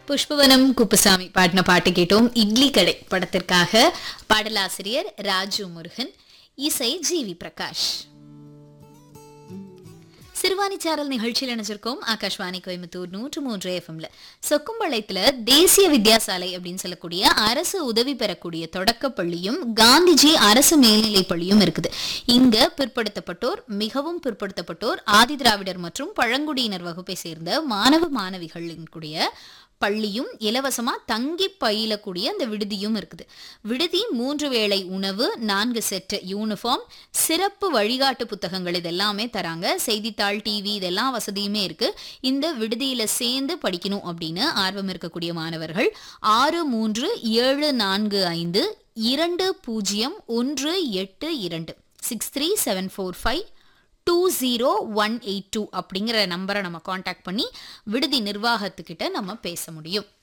புஷ்பவனம் குப்புசாமி பாடின பாட்டு கேட்டோம் இட்லி கடை படத்திற்காக பாடலாசிரியர் ராஜு முருகன் இசை ஜிவி பிரகாஷ் சிறுவாணி சாரல் நிகழ்ச்சியில் நினைச்சிருக்கோம் ஆகாஷ்வாணி கோயம்புத்தூர் நூற்று மூன்று எஃப்எம்ல சொக்கும்பாளையத்துல தேசிய வித்யாசாலை அப்படின்னு சொல்லக்கூடிய அரசு உதவி பெறக்கூடிய தொடக்க பள்ளியும் காந்திஜி அரசு மேல்நிலைப் பள்ளியும் இருக்குது இங்க பிற்படுத்தப்பட்டோர் மிகவும் பிற்படுத்தப்பட்டோர் ஆதி திராவிடர் மற்றும் பழங்குடியினர் வகுப்பை சேர்ந்த மாணவ மாணவிகளின் கூடிய பள்ளியும் இலவசமா தங்கி பயிலக்கூடிய அந்த விடுதியும் இருக்குது விடுதி மூன்று வேளை உணவு நான்கு செட் யூனிஃபார்ம் சிறப்பு வழிகாட்டு புத்தகங்கள் இதெல்லாமே தராங்க செய்தித்தாள் டிவி இதெல்லாம் வசதியுமே இருக்கு இந்த விடுதியில சேர்ந்து படிக்கணும் அப்படின்னு ஆர்வம் இருக்கக்கூடிய மாணவர்கள் ஆறு மூன்று ஏழு நான்கு ஐந்து இரண்டு பூஜ்ஜியம் ஒன்று எட்டு இரண்டு six three seven four five two zero one eight two அப்படிங்கிற நம்பரை நம்ம காண்டாக்ட் பண்ணி விடுதி நிர்வாகத்துக்கிட்ட நம்ம பேச முடியும்